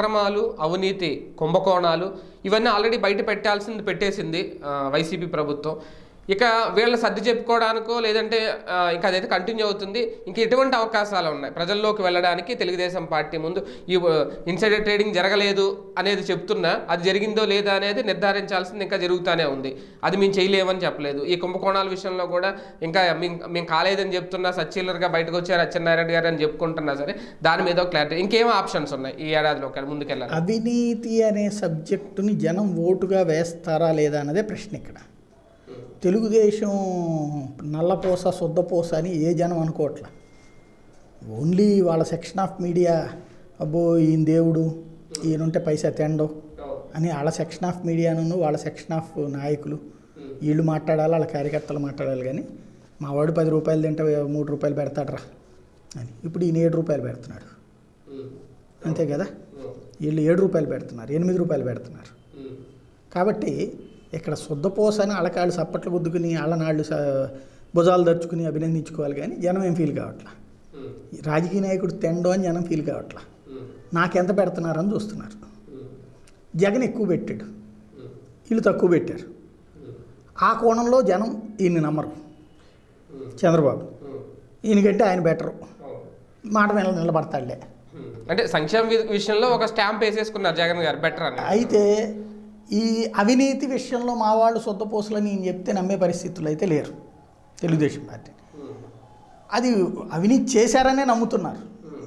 అక్రమాలు అవినీతి కుంభకోణాలు ఇవన్నీ ఆల్రెడీ బయట పెట్టాల్సింది పెట్టేసింది ఆ, వైసీపీ ప్రభుత్వం ఇక వీళ్ళని సర్ది చెప్పుకోవడానికో లేదంటే ఆ, ఇంకా అదైతే కంటిన్యూ అవుతుంది ఇంకా ఎటువంటి అవకాశాలు ఉన్నాయి ప్రజల్లోకి వెళ్ళడానికి తెలుగుదేశం పార్టీ ముందు ఈ ఇన్సైడర్ ట్రేడింగ్ జరగలేదు అనేది చెప్తున్నా అది జరిగిందో లేదా అనేది నిర్ధారించాల్సింది ఇంకా జరుగుతూనే ఉంది అది మేము చేయలేమని చెప్పలేదు ఈ కుంభకోణాల విషయంలో కూడా ఇంకా మేము మేము కాలేదని చెప్తున్నా సచ్చీలర్గా బయటకు వచ్చారు అచ్చెన్నారాయణ గారు అని చెప్పుకుంటున్నా సరే దాని మీద క్లారిటీ ఇంకేం ఆప్షన్స్ ఉన్నాయి ఈ ఏడాదిలో ఒక ముందుకెళ్ళాలి అవినీతి అనే సబ్జెక్టుని జనం ఓటుగా వేస్తారా లేదా అన్నదే ప్రశ్న ఇక్కడ తెలుగుదేశం నల్లపూస శుద్ధపూస అని ఏ జనం అనుకోవట్లా ఓన్లీ వాళ్ళ సెక్షన్ ఆఫ్ మీడియా అబ్బో ఈయన దేవుడు ఈయనుంటే పైసా తెండో అని వాళ్ళ సెక్షన్ ఆఫ్ మీడియాను వాళ్ళ సెక్షన్ ఆఫ్ నాయకులు వీళ్ళు మాట్లాడాలి వాళ్ళ కార్యకర్తలు మాట్లాడాలి కానీ మా వాడు పది రూపాయలు తింటే మూడు రూపాయలు పెడతాడరా అని ఇప్పుడు ఈయన ఏడు రూపాయలు పెడుతున్నాడు అంతే కదా వీళ్ళు ఏడు రూపాయలు పెడుతున్నారు ఎనిమిది రూపాయలు పెడుతున్నారు కాబట్టి ఇక్కడ శుద్ధపోస అని అలకాళ్ళు సప్పట్లు గుద్దుకుని అళ్ళనాళ్ళు స- భుజాలు దర్చుకుని అభినందించుకోవాలి కానీ జనం ఏం ఫీల్ కావట్లా రాజకీయ నాయకుడు తెండో అని జనం ఫీల్ కావట్లా నాకెంత పెడుతున్నారని చూస్తున్నారు జగన్ ఎక్కువ పెట్టాడు వీళ్ళు తక్కువ పెట్టారు ఆ కోణంలో జనం ఈయన్ని నమ్మరు చంద్రబాబు ఈయనకంటే ఆయన బెటరు మాట మీద నిలబడతాడులే అంటే సంక్షేమ వి- విషయంలో ఒక స్టాంప్ వేసేసుకున్నారు జగన్ గారు బెటర్ అని అయితే ఈ అవినీతి విషయంలో మా వాళ్ళు సొంతపోసులని నేను చెప్తే నమ్మే పరిస్థితులు అయితే లేరు తెలుగుదేశం పార్టీ అది అవినీతి చేశారనే నమ్ముతున్నారు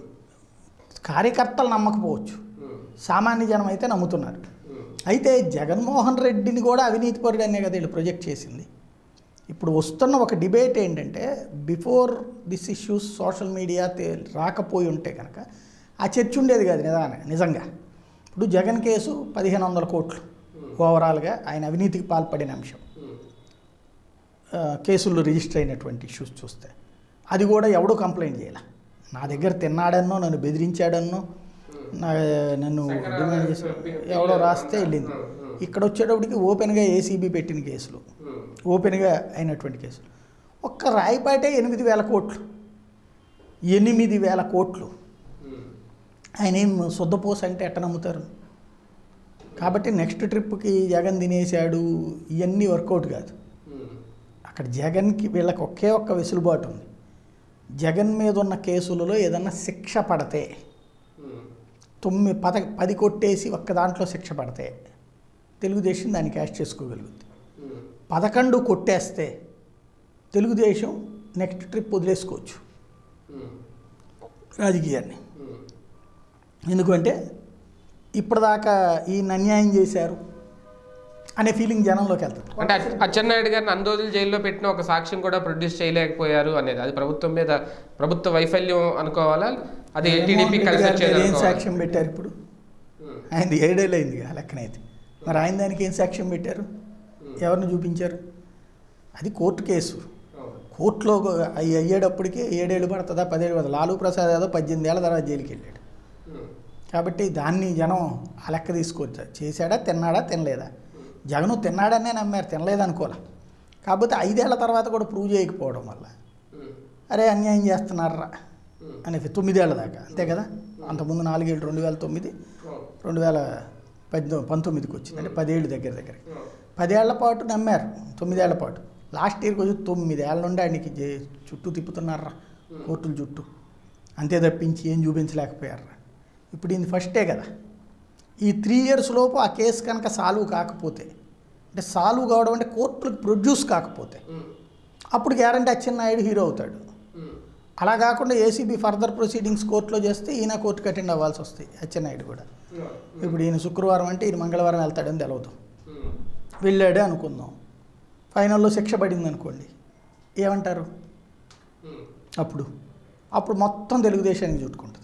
కార్యకర్తలు నమ్మకపోవచ్చు సామాన్య జనం అయితే నమ్ముతున్నారు అయితే జగన్మోహన్ రెడ్డిని కూడా అవినీతి పరుడు అనే కదా వీళ్ళు ప్రొజెక్ట్ చేసింది ఇప్పుడు వస్తున్న ఒక డిబేట్ ఏంటంటే before this issues social media రాకపోయి ఉంటే కనుక ఆ చర్చ ఉండేది కాదు నిజాన నిజంగా ఇప్పుడు జగన్ కేసు పదిహేను వందల కోట్లు ఓవరాల్గా ఆయన అవినీతికి పాల్పడిన అంశం ఆ, కేసుల్లో రిజిస్టర్ అయినటువంటి ఇష్యూస్ చూస్తే అది కూడా ఎవడూ కంప్లైంట్ చేయాల నా దగ్గర తిన్నాడన్నో నన్ను బెదిరించాడన్నో నా నన్ను డిమాండ్ చేసి ఎవడో రాస్తే వెళ్ళింది ఇక్కడ వచ్చేటప్పటికి ఓపెన్గా ఏసీబీ పెట్టిన కేసులు ఓపెన్గా అయినటువంటి కేసులు ఒక్క రాయపాటే ఎనిమిది వేల కోట్లు ఎనిమిది వేల కోట్లు ఆయన ఏం శుద్ధపోస అంటే ఎట్ట నమ్ముతారు కాబట్టి నెక్స్ట్ ట్రిప్కి జగన్ తినేశాడు ఇవన్నీ వర్కౌట్ కాదు అక్కడ జగన్కి వీళ్ళకి ఒకే ఒక్క వెసులుబాటు ఉంది జగన్ మీద ఉన్న కేసులలో ఏదన్నా శిక్ష పడితే తొమ్మిది పద పది కొట్టేసి ఒక్క దాంట్లో శిక్ష పడితే తెలుగుదేశం దాన్ని క్యాష్ చేసుకోగలుగుతుంది పదకొండు కొట్టేస్తే తెలుగుదేశం నెక్స్ట్ ట్రిప్ వదిలేసుకోవచ్చు రాజకీయాన్ని ఎందుకంటే ఇప్పటిదాకా ఈయన అన్యాయం చేశారు అనే ఫీలింగ్ జనంలోకి వెళ్తుంది అంటే అచ్- అచ్చెన్నాయుడు గారిని అన్ని రోజులు జైల్లో పెట్టిన ఒక సాక్ష్యం కూడా ప్రొడ్యూస్ చేయలేకపోయారు అనేది అది ప్రభుత్వం మీద ప్రభుత్వ వైఫల్యం అనుకోవాలా అది టీడీపీ కలిసి వచ్చేది ఏం అనుకోవాలా? సాక్ష్యం పెట్టారు ఇప్పుడు ఆయనది ఏడేళ్ళు అయింది లెక్కనైతే మరి ఆయన దానికి ఏం సాక్ష్యం పెట్టారు ఎవరిని చూపించారు అది కోర్టు కేసు కోర్టులో అవి అయ్యేటప్పటికి ఏడేళ్ళు పడుతుందా పదేళ్ళు పడుతుంది లాలూ ప్రసాద్ యాదవ్ పద్దెనిమిది ఏళ్ళ తర్వాత జైలుకి వెళ్ళాడు కాబట్టి దాన్ని జనం ఆ లెక్క తీసుకోవచ్చు చేశాడా తిన్నాడా తినలేదా జగను తిన్నాడనే నమ్మారు తినలేదనుకోలే కాకపోతే ఐదేళ్ల తర్వాత కూడా ప్రూవ్ చేయకపోవడం వల్ల అరే అన్యాయం చేస్తున్నారా అని తొమ్మిదేళ్ల దాకా అంతే కదా అంతకుముందు నాలుగేళ్ళు రెండు వేల తొమ్మిది రెండు వేల పద్దెనిమిది పంతొమ్మిదికి వచ్చింది అంటే పదేళ్ళు దగ్గర దగ్గర పదేళ్ల పాటు నమ్మారు తొమ్మిదేళ్ల పాటు లాస్ట్ ఇయర్కి వచ్చి తొమ్మిదేళ్ల నుండి ఆయనకి జే- చుట్టూ తిప్పుతున్నారా కోర్టుల చుట్టూ అంతే తప్పించి ఏం చూపించలేకపోయారా ఇప్పుడు ఇది ఫస్టే కదా ఈ త్రీ ఇయర్స్ లోపు ఆ కేసు కనుక సాల్వ్ కాకపోతే అంటే సాల్వ్ కావడం అంటే కోర్టులకు ప్రొడ్యూస్ కాకపోతే అప్పుడు గ్యారంటీ అచ్చెన్నాయుడు హీరో అవుతాడు అలా కాకుండా ఏసీబీ ఫర్దర్ ప్రొసీడింగ్స్ కోర్టులో చేస్తే ఈయన కోర్టుకు అటెండ్ అవ్వాల్సి వస్తాయి అచ్చెన్నాయుడు కూడా ఇప్పుడు ఈయన శుక్రవారం అంటే ఈయన మంగళవారం వెళ్తాడని తెలవదు వెళ్ళాడే అనుకుందాం ఫైనల్లో శిక్ష పడింది అనుకోండి ఏమంటారు అప్పుడు అప్పుడు మొత్తం తెలుగుదేశానికి చుట్టుకుంటుంది